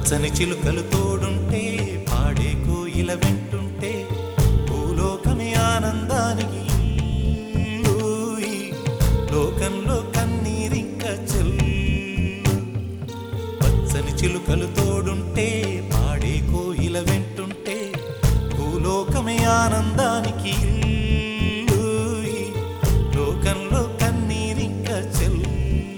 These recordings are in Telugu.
పచ్చని చిలుకలు తోడుంటే పాడే కోయిల వెంటుంటే భూలోకమే ఆనందానికి ఊయి. లోకంలో కన్నీరింక చెల్లు పచ్చని చిలుకలు తోడుంటే పాడే కోయిల వెంటుంటే భూలోకమే ఆనందానికి ఊయి. లోకంలో కన్నీరింక చెల్లు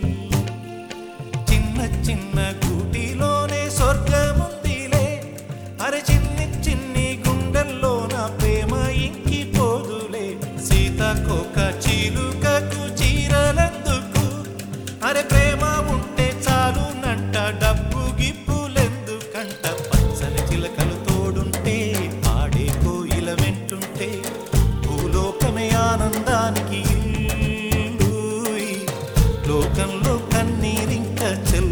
చిన్న చిన్న గూటిలోనే స్వర్గముందిలే అరే చిన్ని చిన్ని గుండెల్లో నా ప్రేమ ఇంకి పోదులే సీతకోక చీలుకకు చీరలెందుకు అరే ప్రేమ ఉంటే చాలు నంట డబ్బు గిప్పులెందుకంట పచ్చని చిలకలు తోడుంటే ఆడే కోయిల వెంటుంటే భూలోకమే ఆనందానికి ఇల్లూయి. లోకంలో కన్నీరింక చెల్లు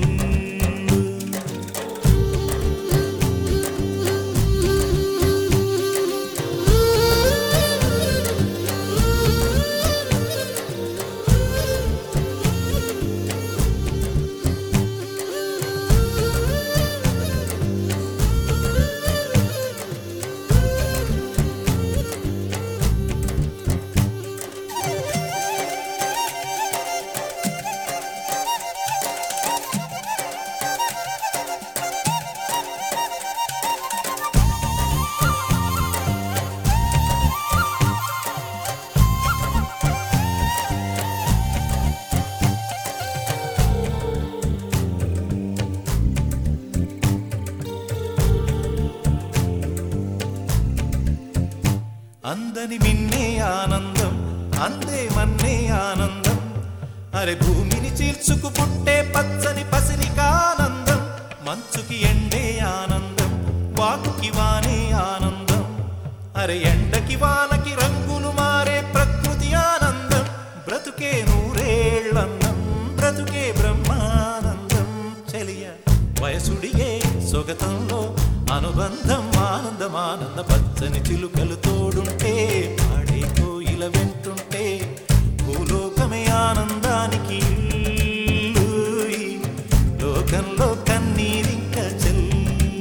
అందని మిన్నే ఆనందం అందే మన్నే ఆనందం అరే భూమిని చీల్చుకు పుట్టే పచ్చని పసిరికానందం మంచుకి ఎండే ఆనందం వాకుకి వానే ఆనందం అరే ఎండకి వానకి రంగులు మారే ప్రకృతి ఆనందం బ్రతుకే నూరేళ్ళన్నం బ్రతుకే బ్రహ్మానందం చెలియ వయసుడిగే సొగతంలో అనుబంధం ఆనందం ఆనంద పచ్చని చిలుకలు తోడుంటే పాడే కోయిల వెంటుంటే భూలోకమే ఆనందానికి ఇల్లూయి. లోకంలో కన్నీరింక చెల్లు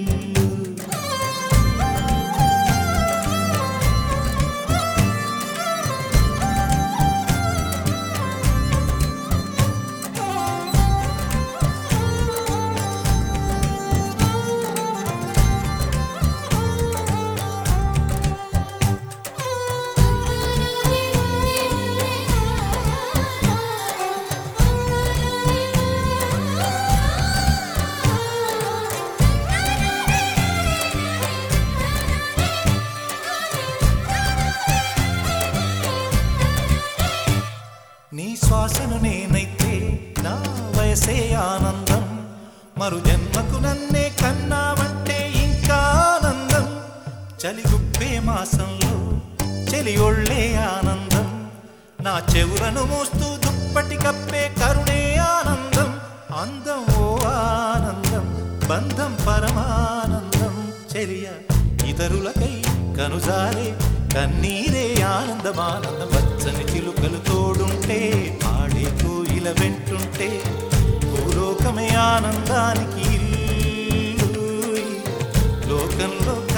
నీ శ్వాసను నేనైతే నా వయసే ఆనందం మరు జన్మకు నన్నే కన్నావంటే ఇంకా ఆనందం చలిగుప్పే మాసంలో చెలి ఒళ్ళే ఆనందం నా చెవులను మోస్తూ దుప్పటి కప్పే కరుణే ఆనందం అందం ఓ ఆనందం బంధం పరమానందం చెలియ ఇతరులకై కనుజారే కన్నీరే ఆనందమానందం పచ్చని చిలుకలు తోడుంటే ఆడే కోయిల వెంటుంటే భూలోకమే ఆనందానికి ఇల్లూయి. లోకంలో